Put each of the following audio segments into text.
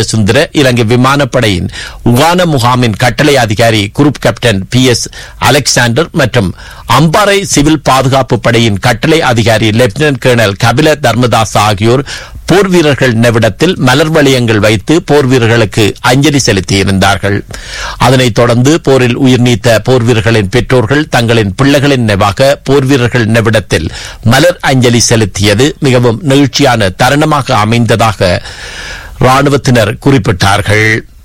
ஜெயசுந்தர இலங்கை விமானப்படையின் உகான முகாமின் கட்டளை அதிகாரி group captain P S Alexander மற்றும் அம்பாறை சிவில் பாதுகாப்பு படையின் கட்டளை அதிகாரி லெப்டினன்ட் கர்னல் கபில தர்மதாஸ் ஆகியோர் போர் வீரர்கள் நினைவிடத்தில் மலர் வளையங்கள் வைத்து போர் வீரர்களுக்கு அஞ்சலி செலுத்தியிருந்தார்கள் அதனைத் தொடர்ந்து போரில் உயிர் நீத்த போர் வீரர்களின் பெற்றோர்கள் தங்களின் பிள்ளைகளின் நினைவாக போர் வீரர்கள் நினைவிடத்தில் மலர் அஞ்சலி செலுத்தியது மிகவும் நெகிழ்ச்சியான தருணமாக அமைந்ததாக ராணுவத்தினர் குறிப்பிட்டார்கள்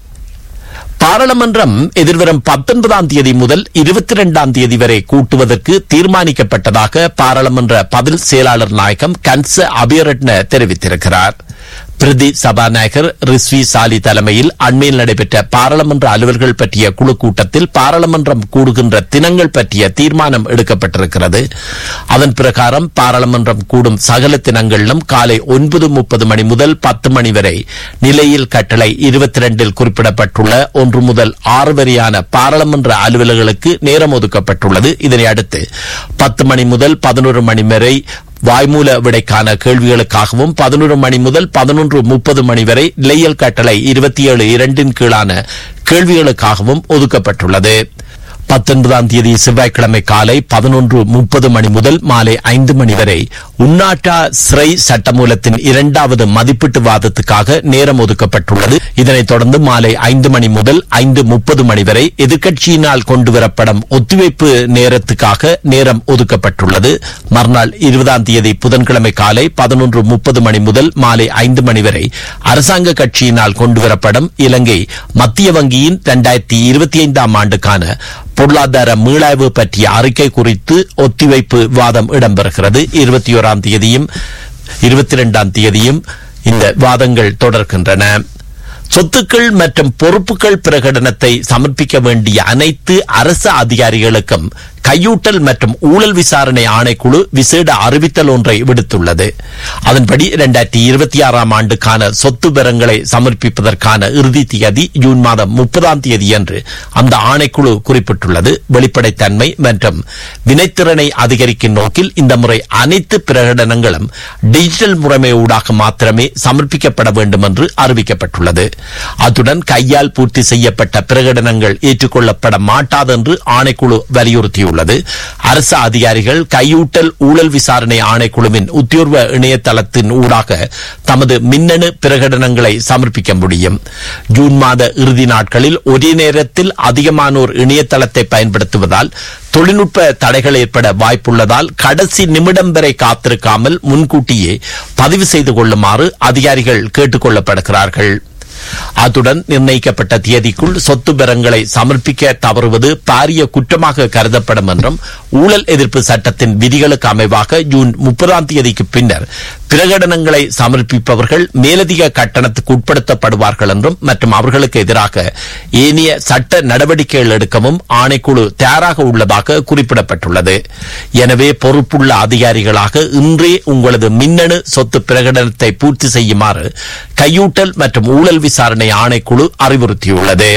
பாராளுமன்றம் எதிர்வரும் பத்தொன்பதாம் தேதி முதல் இருபத்தி இரண்டாம் தேதி வரை கூட்டுவதற்கு தீர்மானிக்கப்பட்டதாக பாராளுமன்ற பதில் செயலாளர் நாயகம் கன்ச அபியரட்ன தெரிவித்திருக்கிறார் பிரதி சபாநாயகர் ரிஸ்வி சாலி தலைமையில் அண்மையில் நடைபெற்ற பாராளுமன்ற அலுவல்கள் பற்றிய குழு கூட்டத்தில் பாராளுமன்றம் கூடுகின்ற தினங்கள் பற்றிய தீர்மானம் எடுக்கப்பட்டிருக்கிறது அதன் பிரகாரம் பாராளுமன்றம் கூடும் சகல தினங்களிலும் காலை ஒன்பது முப்பது மணி முதல் பத்து மணி வரை நிலையில் கட்டளை இருபத்தி இரண்டில் குறிப்பிடப்பட்டுள்ள ஒன்று முதல் ஆறு வரையான பாராளுமன்ற அலுவலர்களுக்கு நேரம் ஒதுக்கப்பட்டுள்ளது இதனை அடுத்து பத்து மணி முதல் பதினோரு மணி வரை வாய்மூல விடைக்கான கேள்விகளுக்காகவும் பதினொரு மணி முதல் பதினொன்று முப்பது மணி வரை நிலையல் கட்டளை இருபத்தி ஏழு இரண்டின் கீழான கேள்விகளுக்காகவும் ஒதுக்கப்பட்டுள்ளது பத்தொன்பதாம் தேதி செவ்வாய்க்கிழமை காலை பதினொன்று முப்பது மணி முதல் மாலை ஐந்து மணி வரை உன்னாட்டா சிறை சட்டமூலத்தின் இரண்டாவது மதிப்பீட்டு வாதத்துக்காக நேரம் ஒதுக்கப்பட்டுள்ளது இதனைத் தொடர்ந்து மாலை ஐந்து மணி முதல் ஐந்து முப்பது மணி வரை எதிர்க்கட்சியினால் கொண்டுவரப்படும் ஒத்திவைப்பு நேரத்துக்காக நேரம் ஒதுக்கப்பட்டுள்ளது மறுநாள் இருபதாம் தேதி புதன்கிழமை காலை பதினொன்று முப்பது மணி முதல் மாலை ஐந்து மணி வரை அரசாங்க கட்சியினால் கொண்டுவரப்படும் இலங்கை மத்திய வங்கியின் இரண்டாயிரத்தி இருபத்தி ஐந்தாம் ஆண்டுக்கான பொருளாதார மீளாய்வு பற்றிய அறிக்கை குறித்து ஒத்திவைப்பு வாதம் இடம்பெறுகிறது இருபத்தி ஓராம் தேதியும் இருபத்தி இரண்டாம் தேதியும் இந்த வாதங்கள் தொடர்கின்றன சொத்துக்கள் மற்றும் பொறுப்புகள் பிரகடனத்தை சமர்ப்பிக்க வேண்டிய அனைத்து அரசு அதிகாரிகளுக்கும் கையூட்டல் மற்றும் ஊழல் விசாரணை ஆணைக்குழு விசேட அறிவித்தல் ஒன்றை விடுத்துள்ளது அதன்படி இரண்டாயிரத்தி இருபத்தி ஆறாம் ஆண்டுக்கான சொத்து விவரங்களை சமர்ப்பிப்பதற்கான இறுதி தேதி ஜூன் மாதம் முப்பதாம் தேதி என்று அந்த ஆணைக்குழு குறிப்பிட்டுள்ளது வெளிப்படைத்தன்மை மற்றும் வினைத்திறனை அதிகரிக்கும் நோக்கில் இந்த முறை அனைத்து பிரகடனங்களும் டிஜிட்டல் முறைமை ஊடாக மாத்திரமே சமர்ப்பிக்கப்பட வேண்டும் என்று அறிவிக்கப்பட்டுள்ளது அத்துடன் கையால் பூர்த்தி செய்யப்பட்ட பிரகடனங்கள் ஏற்றுக்கொள்ளப்பட மாட்டாது என்று ஆணைக்குழு வலியுறுத்தியுள்ளது அரசு அதிகாரிகள் கையூட்டல் ஊழல் விசாரணை ஆணைக்குழுவின் உத்தியோர்வ இணையதளத்தின் ஊடாக தமது மின்னணு பிரகடனங்களை சமர்ப்பிக்க முடியும் ஜூன் மாத இறுதி நாட்களில் ஒரே நேரத்தில் அதிகமானோர் இணையதளத்தை பயன்படுத்துவதால் தொழில்நுட்ப தடைகள் ஏற்பட வாய்ப்புள்ளதால் கடைசி நிமிடம் வரை காத்திருக்காமல் முன்கூட்டியே பதிவு செய்து கொள்ளுமாறு அதிகாரிகள் கேட்டுக் கொள்ளப்படுகிறார்கள் அத்துடன் நிர்ணயிக்கப்பட்ட தேதிக்குள் சொத்து பெறங்களை சமர்ப்பிக்க தவறுவது பாரிய குற்றமாக கருதப்படும் என்றும் ஊழல் எதிர்ப்பு சட்டத்தின் விதிகளுக்கு அமைவாக ஜூன் முப்பதாம் தேதிக்கு பின்னர் பிரகடனங்களை சமர்ப்பிப்பவர்கள் மேலதிக கட்டணத்துக்கு உட்படுத்தப்படுவார்கள் என்றும் மற்றும் அவர்களுக்கு எதிராக ஏனைய சட்ட நடவடிக்கைகள் எடுக்கவும் ஆணைக்குழு தயாராக உள்ளதாக குறிப்பிடப்பட்டுள்ளது எனவே பொறுப்புள்ள அதிகாரிகளாக இன்றே உங்களது மின்னணு சொத்து பிரகடனத்தை பூர்த்தி செய்யுமாறு கையூட்டல் மற்றும் ஊழல் விசாரணை ஆணைக்குழு அறிவுறுத்தியுள்ளது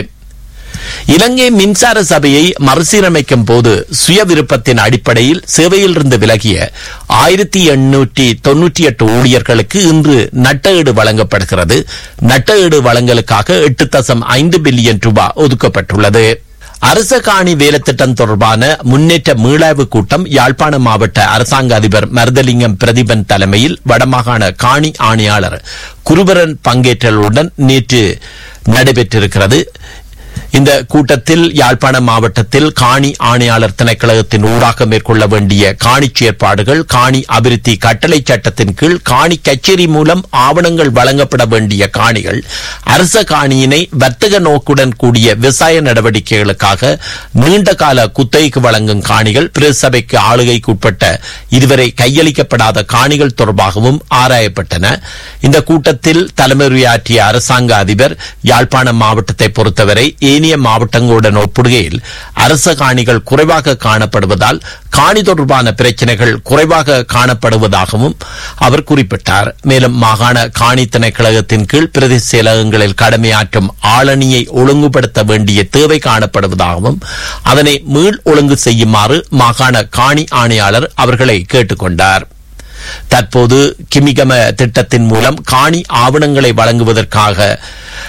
இலங்கை மின்சார சபையை மறுசீரமைக்கும் போது சுய விருப்பத்தின் அடிப்படையில் சேவையிலிருந்து விலகிய ஆயிரத்தி எண்ணூற்றி தொன்னூற்றி எட்டு ஊழியர்களுக்கு இன்று நட்டஈடு வழங்கப்படுகிறது நட்டஈடு வழங்கலுக்காக எட்டு தசம் ஐந்து பில்லியன் ரூபாய் ஒதுக்கப்பட்டுள்ளது அரச காணி வேலைத்திட்டம் தொடர்பான முன்னேற்ற மீளாய்வு கூட்டம் யாழ்ப்பாண மாவட்ட அரசாங்க அதிபர் மருதலிங்கம் பிரதிபன் தலைமையில் வடமாகாண காணி ஆணையாளர் குருபரன் பங்கேற்றலுடன் நேற்று நடைபெற்றிருக்கிறது இந்த கூட்டத்தில் யாழ்ப்பாண மாவட்டத்தில் காணி ஆணையாளர் திணைக்களகத்தின் ஊடாக மேற்கொள்ள வேண்டிய காணி செயற்பாடுகள் காணி அபிவிருத்தி கட்டளை சட்டத்தின் கீழ் காணி கச்சேரி மூலம் ஆவணங்கள் வழங்கப்பட வேண்டிய காணிகள் அரச காணியினை வர்த்தக நோக்குடன் கூடிய விவசாய நடவடிக்கைகளுக்காக நீண்ட கால குத்தகைக்கு வழங்கும் காணிகள் பிரசபைக்கு ஆளுகைக்கு உட்பட்ட இதுவரை கையளிக்கப்படாத காணிகள் தொடர்பாகவும் ஆராயப்பட்டன இந்த கூட்டத்தில் தலைமையுரையாற்றிய அரசாங்க அதிபர் யாழ்ப்பாண மாவட்டத்தை பொறுத்தவரை ஏனைய மாவட்டங்களுடன் ஒப்பிடுகையில் அரச காணிகள் குறைவாக காணப்படுவதால் காணி தொடர்பான பிரச்சனைகள் குறைவாக காணப்படுவதாகவும் அவர் குறிப்பிட்டார் மேலும் மாகாண காணி திணைக்களகத்தின் கீழ் பிரதி செயலகங்களில் கடமையாற்றும் ஆளணியை ஒழுங்குபடுத்த வேண்டிய தேவை காணப்படுவதாகவும் அதனை மீள் ஒழுங்கு செய்யுமாறு மாகாண காணி ஆணையாளர் அவர்களை கேட்டுக்கொண்டார் தற்போது கிமிகம திட்டத்தின் மூலம் காணி ஆவணங்களை வழங்குவதற்காக